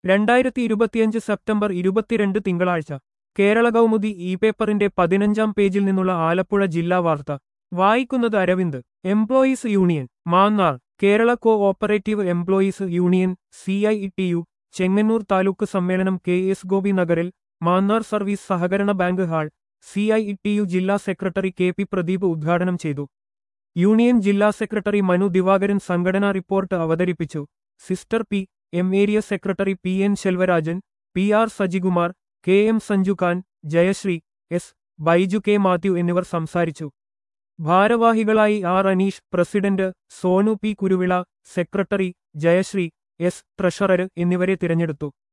രണ്ടായിരത്തി ഇരുപത്തിയഞ്ച് സെപ്റ്റംബർ ഇരുപത്തിരണ്ട് തിങ്കളാഴ്ച കേരള കൗമുദി ഇ പേപ്പറിന്റെ പതിനഞ്ചാം പേജിൽ നിന്നുള്ള ആലപ്പുഴ ജില്ലാ വാർത്ത വായിക്കുന്നത് Aravind employees union Mannar Kerala cooperative employees union C I T U Chengannur taluk സമ്മേളനം കെ എസ് ഗോപി നഗറിൽ മാന്നാർ സർവീസ് സഹകരണ bank hall C I T U ജില്ലാ സെക്രട്ടറി കെ പി പ്രദീപ് ഉദ്ഘാടനം ചെയ്തു യൂണിയൻ ജില്ലാ സെക്രട്ടറി മനു ദിവാകരൻ സംഘടനാ റിപ്പോർട്ട് അവതരിപ്പിച്ചു സിസ്റ്റർ P M area secretary P N Selvarajan P R Sajikumar K M Sanju Khan Jayasree S Baiju K Mathew എന്നിവർ സംസാരിച്ചു ഭാരവാഹികളായി R Aneesh president Sonu P Kuruvila secretary Jayasree S treasurer എന്നിവരെ തിരഞ്ഞെടുത്തു